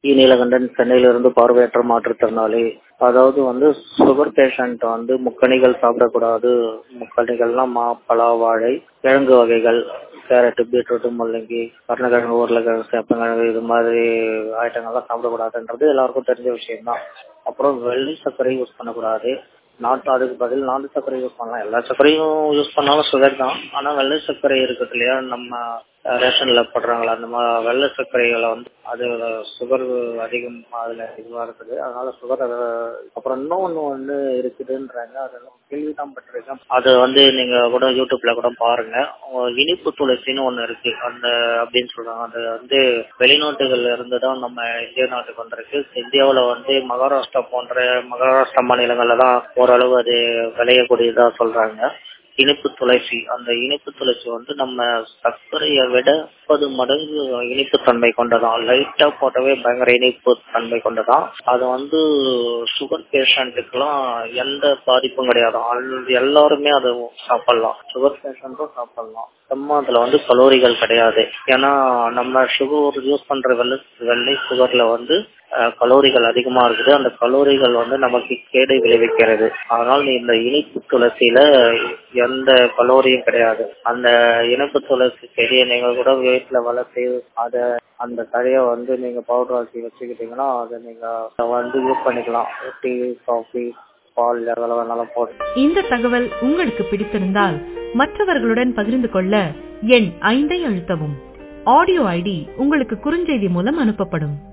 இ நீலகண்டன் சென்னையிலிருந்து பார்வையற்ற மாற்றுத்திறனாளி அதாவது வந்து சுகர் பேஷண்ட் வந்து முக்கணிகள் சாப்பிடக்கூடாது முக்கணிகள்னா மா பலா வாழை கிழங்கு வகைகள் கேரட் பீட்ரூட் முள்ளங்கி கருணக்கிழங்கு உருளைக்கிழங்கு சேப்பங்கிழங்கு இது மாதிரி ஐட்டங்கள்லாம் சாப்பிடக்கூடாதுன்றது எல்லாருக்கும் தெரிஞ்ச விஷயம்தான் அப்புறம் வெள்ளை சர்க்கரை யூஸ் பண்ணக்கூடாது நாட்டு அதுக்கு பதில் நாட்டு சர்க்கரை யூஸ் பண்ணலாம் எல்லா சர்க்கரையும் யூஸ் பண்ணாலும் சுகர் தான் ஆனா வெள்ளை சர்க்கரை இருக்குது இல்லையா நம்ம ரேஷன்ல போடுறாங்களா அந்த மாதிரி வெள்ளை சர்க்கரைகளை வந்து அது சுகர் அதிகம் அதுல இதுவா இருக்குது அதனால சுகர் அப்புறம் இன்னொன்னு வந்து இருக்குதுன்றாங்க அதெல்லாம் கேள்விதான் பட்டிருக்கேன் அது வந்து நீங்க கூட யூடியூப்ல கூட பாருங்க இனிப்பு துளசின்னு ஒண்ணு இருக்கு அந்த அப்படின்னு சொல்றாங்க அது வந்து வெளிநாட்டுகள்ல இருந்து தான் நம்ம இந்திய நாட்டுக்கு வந்திருக்கு இந்தியாவுல வந்து மகாராஷ்டிரா போன்ற மகாராஷ்டிரா மாநிலங்கள்ல தான் ஓரளவு அது விளையக்கூடியதா சொல்றாங்க இனிப்பு துளசி அந்த இனிப்பு துளசி வந்து நம்ம சர்க்கரையை விட முப்பது மடங்கு இனிப்பு தன்மை கொண்டதான் லைட்டா போட்டவே பயங்கர இனிப்பு தன்மை கொண்டதான் அது வந்து சுகர் பேஷண்ட்டுக்கெல்லாம் எந்த பாதிப்பும் கிடையாது எல்லாருமே அதை சாப்பிடலாம் சுகர் பேஷண்ட்டும் சாப்பிடலாம் சும்மா அதுல வந்து கலோரிகள் கிடையாது ஏன்னா நம்ம சுகர் யூஸ் பண்ற வெள்ளை வெள்ளை சுகர்ல வந்து கலோரிகள் அதிகமா இருக்குது அந்த கலோரிகள் வந்து நமக்கு கேடு விளைவிக்கிறது அதனால நீ இந்த இனிப்பு துளசியில எந்த கலோரியும் கிடையாது அந்த இனிப்பு துளசி செடியை நீங்க கூட வீட்டுல வளர்த்து அத அந்த தழைய வந்து நீங்க பவுடர் ஆக்கி வச்சுக்கிட்டீங்கன்னா அதை நீங்க வந்து யூஸ் பண்ணிக்கலாம் டீ காஃபி பால் எவ்வளவு வேணாலும் போட்டு இந்த தகவல் உங்களுக்கு பிடித்திருந்தால் மற்றவர்களுடன் பகிர்ந்து கொள்ள எண் ஐந்தை அழுத்தவும் ஆடியோ ஐடி உங்களுக்கு குறுஞ்செய்தி மூலம் அனுப்பப்படும்